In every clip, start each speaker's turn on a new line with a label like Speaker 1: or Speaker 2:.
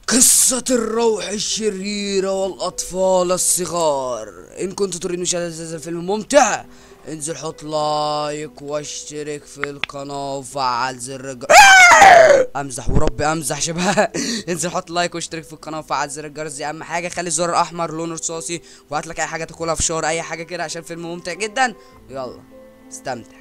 Speaker 1: قصة الروح الشريرة والأطفال الصغار إن كنت تريد مشاهدة هذا الفيلم ممتع انزل حط لايك واشترك في القناة وفعل زر الجرس امزح وربي امزح شباب انزل حط لايك واشترك في القناة وفعل زر الجرس دي اهم حاجة خلي الزر الاحمر لونه رصاصي وهات لك اي حاجة تاكلها في شهر اي حاجة كده عشان فيلم ممتع جدا يلا استمتع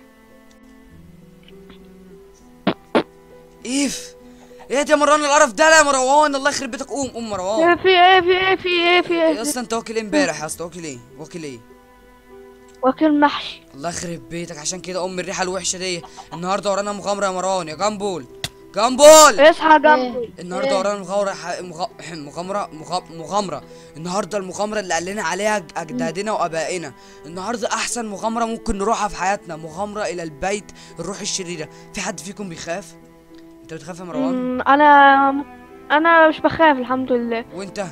Speaker 1: ايف ايه ده يا مروان القرف ده لا يا مروان الله يخرب بيتك قوم قوم مروان
Speaker 2: ايه في ايه في ايه في ايه في
Speaker 1: يا
Speaker 2: ايه
Speaker 1: اسطى انت واكل ايه امبارح يا اسطى واكل ايه واكل ايه
Speaker 2: واكل محشي
Speaker 1: الله يخرب بيتك عشان كده ام الريحه الوحشه دي النهارده ورانا مغامره يا مروان يا جامبول جامبول
Speaker 2: اصحى جنبي
Speaker 1: النهارده ورانا مغامره ح- مغ- مغامره مغ- مغامره النهارده المغامره اللي قال لنا عليها أج- اجدادنا وابائنا النهارده احسن مغامره ممكن نروحها في حياتنا مغامره الى البيت الروح الشريره في حد فيكم بيخاف انت بتخاف يا مروان
Speaker 2: أمم، انا انا مش بخاف الحمد لله
Speaker 1: وانت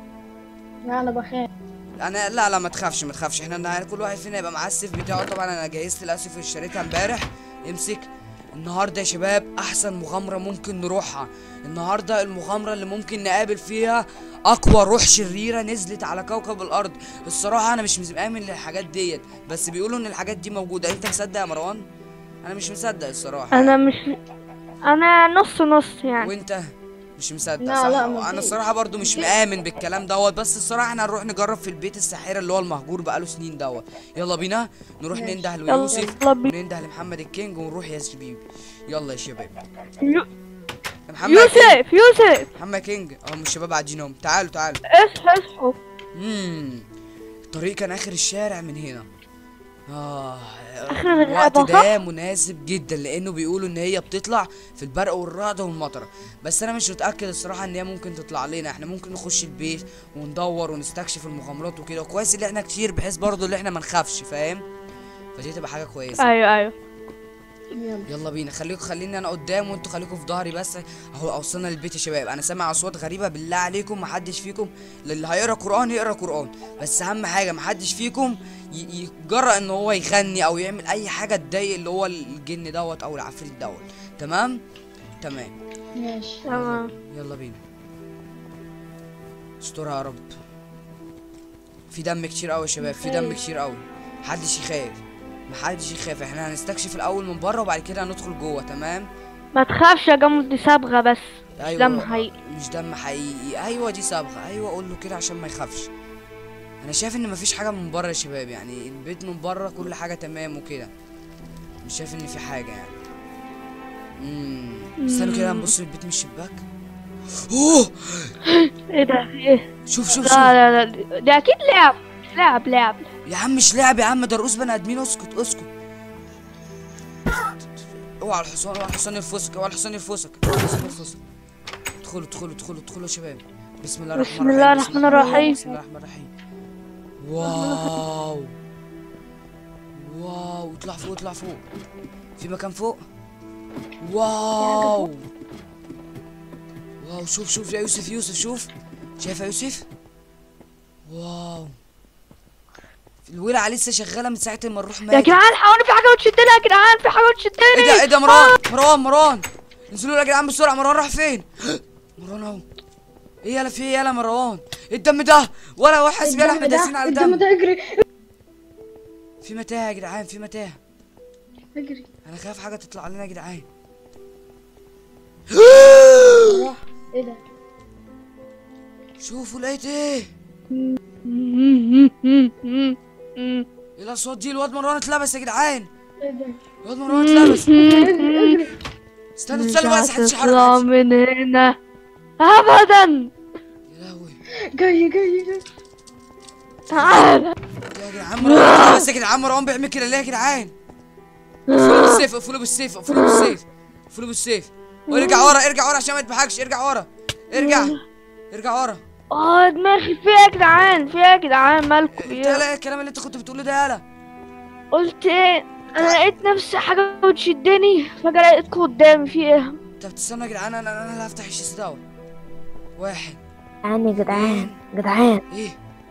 Speaker 3: لا انا بخاف
Speaker 1: انا لا لا ما تخافش ما تخافش احنا النهار- كل واحد فينا يبقى معاه السيف بتاعه طبعا انا جهزت الاسيف اللي اشتريتها امبارح امسك النهارده يا شباب احسن مغامره ممكن نروحها النهارده المغامره اللي ممكن نقابل فيها اقوى روح شريره نزلت على كوكب الارض الصراحه انا مش مآمن للحاجات ديت بس بيقولوا ان الحاجات دي موجوده انت مصدق يا مروان انا مش مصدق الصراحه
Speaker 2: انا مش انا نص نص يعني
Speaker 1: وانت مش مصدق
Speaker 3: لا،
Speaker 1: صح
Speaker 3: لا، ما
Speaker 1: انا
Speaker 3: فيش.
Speaker 1: الصراحه برضو مش مآمن بالكلام دوت بس الصراحه احنا هنروح نجرب في البيت الساحره اللي هو المهجور بقاله سنين دوت يلا بينا نروح
Speaker 3: ماشي.
Speaker 1: ننده
Speaker 2: يلا
Speaker 1: ليوسف
Speaker 2: يلا بينا.
Speaker 1: وننده لمحمد الكينج ونروح يا شبيب يلا يا شباب
Speaker 2: يو-
Speaker 1: يا محمد كينج
Speaker 2: يوسف يوسف
Speaker 1: محمد كينج اهم الشباب قاعدين اهم تعالوا تعالوا
Speaker 2: اصحى اصحى
Speaker 1: امم الطريق كان اخر الشارع من هنا اه
Speaker 2: آخر الغابة،
Speaker 1: الوقت ده
Speaker 2: صح؟
Speaker 1: مناسب جدا لانه بيقولوا ان هي بتطلع في البرق والرعد والمطره بس انا مش متاكد الصراحه ان هي ممكن تطلع لنا احنا ممكن نخش البيت وندور ونستكشف المغامرات وكده كويس ان احنا كتير بحيث برضه ان احنا ما نخافش فاهم فدي تبقى حاجه كويسه
Speaker 2: ايوه ايوه
Speaker 3: يلا
Speaker 1: يلا بينا خليكم خليني انا قدام وانتوا خليكم في ظهري بس اهو وصلنا للبيت يا شباب انا سامع اصوات غريبه بالله عليكم محدش فيكم اللي هيقرا قران يقرا قران بس اهم حاجه محدش فيكم ي- يجرأ ان هو يغني او يعمل اي حاجه تضايق اللي هو الجن دوت او العفريت دوت تمام تمام
Speaker 3: ماشي
Speaker 2: تمام
Speaker 1: يلا بينا استرها يا رب في دم كتير قوي يا شباب في دم كتير قوي محدش يخاف محدش يخاف احنا هنستكشف الاول من بره وبعد كده هندخل جوه تمام
Speaker 2: ما تخافش يا جاموس دي صبغه بس
Speaker 1: ايوه
Speaker 2: دم حقيقي.
Speaker 1: مش دم حقيقي ايوه دي صبغه ايوه قول له كده عشان ما يخافش انا شايف ان مفيش حاجه من بره يا شباب يعني البيت من بره كل حاجه تمام وكده مش شايف ان في حاجه يعني امم استنوا كده نبص للبيت من الشباك اوه
Speaker 2: ايه ده في ايه
Speaker 1: شوف شوف شوف
Speaker 2: لا لا لا ده اكيد لعب لعب لعب
Speaker 1: يا عم مش لعب يا عم ده رؤوس بني ادمين اسكت اسكت اوعى الحصان اوعى الحصان يرفسك اوعى الحصان يرفسك الحصان يرفسك ادخلوا ادخلوا ادخلوا ادخلوا يا شباب بسم الله الرحمن
Speaker 2: بسم الله الرحمن الرحيم.
Speaker 1: بسم الله الرحمن الرحيم واو واو اطلع فوق اطلع فوق في مكان فوق واو واو شوف شوف يا يوسف يوسف شوف شايف يا يوسف واو الولعة لسه شغالة من ساعة ما نروح
Speaker 2: يا
Speaker 1: مات
Speaker 2: جدعان حاولوا في حاجه بتشدني يا جدعان في حاجه بتشدني
Speaker 1: ايه ده ايه ده مروان مروان مروان انزلوا يا جدعان بسرعة مروان راح فين مروان اهو ايه يالا في ايه يالا مروان ايه الدم ده ولا واحد يالا احنا دايسين على
Speaker 3: الدم
Speaker 1: الدم
Speaker 3: ده اجري
Speaker 1: في متاهة يا جدعان في متاهة
Speaker 3: اجري
Speaker 1: انا خايف حاجة تطلع لنا يا جدعان
Speaker 3: راح ايه ده
Speaker 1: شوفوا لقيت ايه ايه الاصوات دي الواد مروان اتلبس يا جدعان
Speaker 3: ايه ده
Speaker 1: الواد مروان اتلبس
Speaker 3: اجري اجري
Speaker 1: استنوا
Speaker 2: مش
Speaker 1: استنوا بس محدش يحرك
Speaker 2: هتطلع من هنا ابدا
Speaker 1: يا لهوي
Speaker 3: جاي جاي جاي
Speaker 2: تعال
Speaker 1: يا جدعان مروان اتلبس يا جدعان مروان بيعمل كده ليه يا جدعان اقفلوا بالسيف اقفلوا بالسيف اقفلوا بالسيف اقفلوا بالسيف وارجع ورا ارجع ورا عشان ما يتبحكش ارجع ورا ارجع ارجع ورا
Speaker 2: اه دماغي فيها يا جدعان فيها يا جدعان مالكم
Speaker 1: انت
Speaker 2: ايه
Speaker 1: لا الكلام اللي انت كنت بتقوله ده يالا
Speaker 2: قلت ايه انا لقيت نفسي حاجه بتشدني فجاه لقيتكم قدامي في ايه
Speaker 1: طب تستنى يا جدعان انا انا اللي هفتح الشيس دوت واحد
Speaker 4: جدعان يا جدعان جدعان
Speaker 1: ايه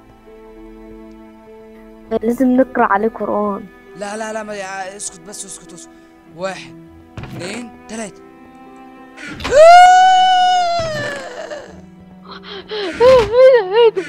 Speaker 4: لازم نقرا عليه قرآن
Speaker 1: لا لا لا ما يا- اسكت بس اسكت اسكت واحد اثنين ثلاثة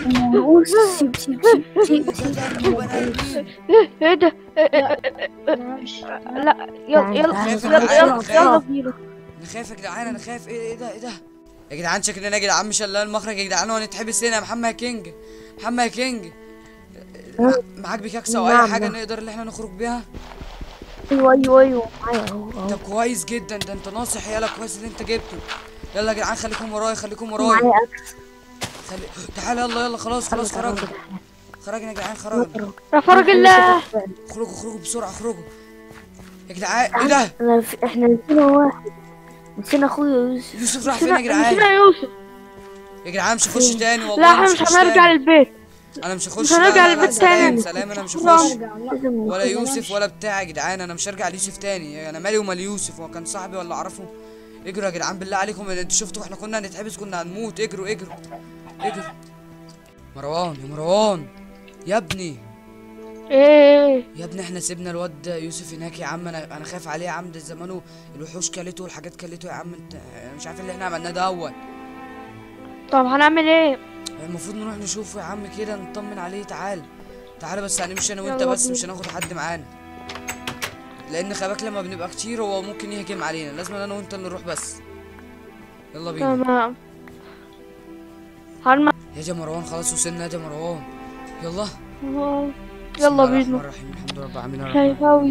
Speaker 4: ونقول سيب سيب سيب سيب سيب
Speaker 2: ايه ده إيه- إيه-
Speaker 3: انا همشي
Speaker 2: لا يلا يلا
Speaker 1: خايف
Speaker 2: يلا
Speaker 1: أنا
Speaker 2: يلا
Speaker 1: عارف.
Speaker 2: يلا بينا
Speaker 1: انا خايف يا جدعان انا خايف ايه ايه ده ايه ده يا جدعان شكلنا يا جدعان مش هنلاقي المخرج يا جدعان وهنتحبس هنا يا محمد يا كينج محمد يا كينج مع- معاك بيكاكس او اي
Speaker 4: نعم،
Speaker 1: حاجه
Speaker 4: نعم.
Speaker 1: نقدر اللي احنا نخرج بيها
Speaker 4: ايوه ايوه ايوه معايا اهو اهو
Speaker 1: طب كويس جدا ده انت ناصح يالا كويس اللي انت جبته يلا يا جدعان خليكم ورايا خليكم ورايا
Speaker 4: معايا اكل
Speaker 1: خلي تعالى يلا يلا خلاص خلاص خرجنا خرجنا يا جدعان خرجنا
Speaker 2: يا فرج الله
Speaker 1: اخرجوا اخرجوا بسرعه اخرجوا يا جدعان ايه ده
Speaker 4: انا في... احنا نسينا واحد نسينا اخويا يوسف
Speaker 1: يوسف راح فين يا
Speaker 2: نسينا
Speaker 1: جدعان
Speaker 2: يوسف
Speaker 1: يا جدعان مش هخش تاني والله
Speaker 2: لا احنا مش
Speaker 1: هخش
Speaker 2: هنرجع
Speaker 1: تاني.
Speaker 2: للبيت
Speaker 1: انا مش هخش
Speaker 2: مش هنرجع
Speaker 1: لا، لا، لا،
Speaker 2: للبيت
Speaker 1: سلام
Speaker 2: تاني.
Speaker 1: سلام انا مش
Speaker 2: شكراً.
Speaker 1: هخش
Speaker 3: ارجع لا
Speaker 4: لازم
Speaker 1: ولا
Speaker 3: أنا
Speaker 1: يوسف
Speaker 3: ماشي.
Speaker 1: ولا بتاع يا جدعان انا مش هرجع ليوسف تاني انا مالي ومال يوسف هو كان صاحبي ولا اعرفه اجروا يا جدعان بالله عليكم انتوا شفتوا احنا كنا هنتحبس كنا هنموت اجروا اجروا اجروا مروان يا مروان يا ابني
Speaker 2: ايه
Speaker 1: يا ابني احنا سيبنا الواد ده يوسف هناك يا عم انا انا خايف عليه يا عم ده زمانه الوحوش كلته والحاجات كلته يا عم انت أنا مش عارف اللي احنا عملناه ده اول
Speaker 2: طب هنعمل ايه
Speaker 1: المفروض نروح نشوفه يا عم كده نطمن عليه تعال تعال بس هنمشي انا وانت
Speaker 2: يلا
Speaker 1: بس
Speaker 2: بينا.
Speaker 1: مش هناخد حد معانا لان خباك لما بنبقى كتير هو ممكن يهجم علينا لازم انا وانت اللي نروح بس يلا بينا
Speaker 2: تمام هنم
Speaker 1: يا جا مروان خلاص وصلنا يا جا مروان يلا بسم
Speaker 2: يلا
Speaker 1: الله الرحمن
Speaker 2: بينا
Speaker 1: الرحيم الحمد لله رب العالمين
Speaker 2: خايف أوي.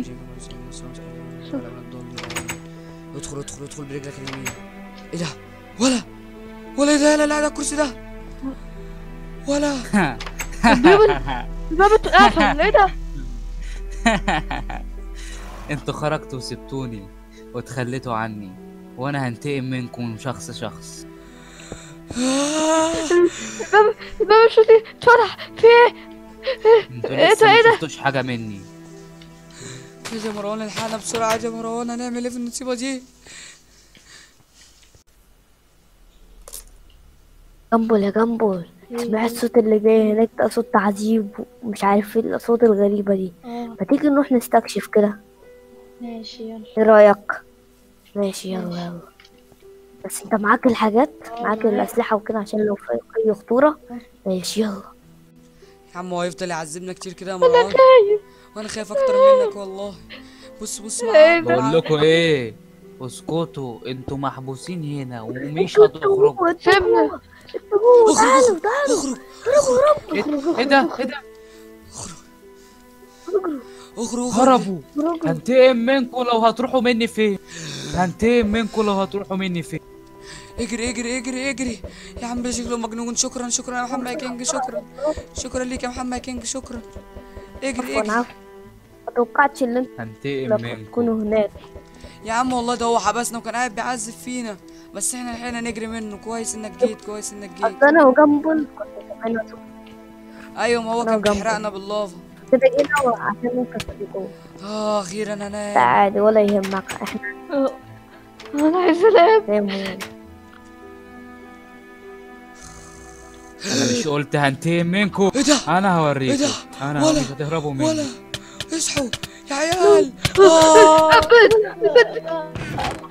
Speaker 1: ادخل ادخل ادخل برجلك اليمين ايه ده ولا ولا ايه ده لا لا ده الكرسي ده ولا
Speaker 2: الباب اتقفل ايه ده
Speaker 5: انتوا خرجتوا وسبتوني وتخليتوا عني وانا هنتقم منكم شخص شخص
Speaker 2: الباب الباب مش راضي اتفتح في ايه
Speaker 5: انتوا
Speaker 2: ايه
Speaker 5: لسه
Speaker 2: ده، ايه
Speaker 5: ما
Speaker 2: ده؟
Speaker 5: شفتوش حاجه مني
Speaker 1: يا جا مروان الحقنا بسرعة يا جا مروان هنعمل ايه في النصيبة دي
Speaker 4: جنبول يا جنبول سمعت الصوت اللي جاي هناك ده صوت تعذيب ومش عارف ايه الاصوات الغريبة دي
Speaker 3: اه
Speaker 4: ما تيجي نروح نستكشف كده
Speaker 3: ماشي يلا
Speaker 4: ايه رأيك ماشي يلا يلا بس انت معاك الحاجات معاك الأسلحة وكده عشان لو في أي خطورة ماشي يلا
Speaker 1: يا عم هو هيفضل يعذبنا كتير كده يا مروان وانا خايف اكتر منك والله بص بص
Speaker 2: ايه
Speaker 1: معايا
Speaker 2: ده؟
Speaker 5: بقول لكم ايه اسكتوا انتوا محبوسين هنا ومش هتخرجوا
Speaker 2: سيبنا
Speaker 4: جوه تعالوا تعالوا
Speaker 1: اخرج
Speaker 5: ايه إيه ده ايه ده
Speaker 1: اخرج اخرج
Speaker 5: هربوا هنتقم منكم لو هتروحوا مني فين هنتقم منكم لو هتروحوا مني فين
Speaker 1: اجري اجري اجري اجري يا عم ده شكله مجنون شكرا شكرا يا محمد يا كينج شكرا شكرا ليك يا محمد يا كينج شكرا اجري
Speaker 4: عفوا
Speaker 1: اجري
Speaker 4: عفوا ما توقعتش ان انتوا
Speaker 5: هنتقم منكم
Speaker 4: تكونوا هناك
Speaker 1: يا عم والله ده هو حبسنا وكان قاعد بيعذب فينا بس احنا لحقنا نجري منه كويس انك جيت كويس انك جيت
Speaker 4: اصل انا وجنبل كنا كمان مسؤول.
Speaker 1: ايوه ما هو
Speaker 4: أنا
Speaker 1: كان
Speaker 4: وجنبه.
Speaker 1: بيحرقنا باللافا
Speaker 4: كده جينا عشان ننقذ جوه
Speaker 1: اه اخيرا هنام
Speaker 4: عادي ولا يهمك احنا
Speaker 2: انا عايز انام
Speaker 4: زي ما
Speaker 5: انا مش قلت هنتقم منكم
Speaker 1: ايه ده
Speaker 5: انا
Speaker 1: ايه
Speaker 5: هوريكم
Speaker 1: ده
Speaker 5: انا
Speaker 1: ولا-
Speaker 5: مش هتهربوا
Speaker 1: ولا
Speaker 5: مني
Speaker 1: اصحوا يا عيال آه.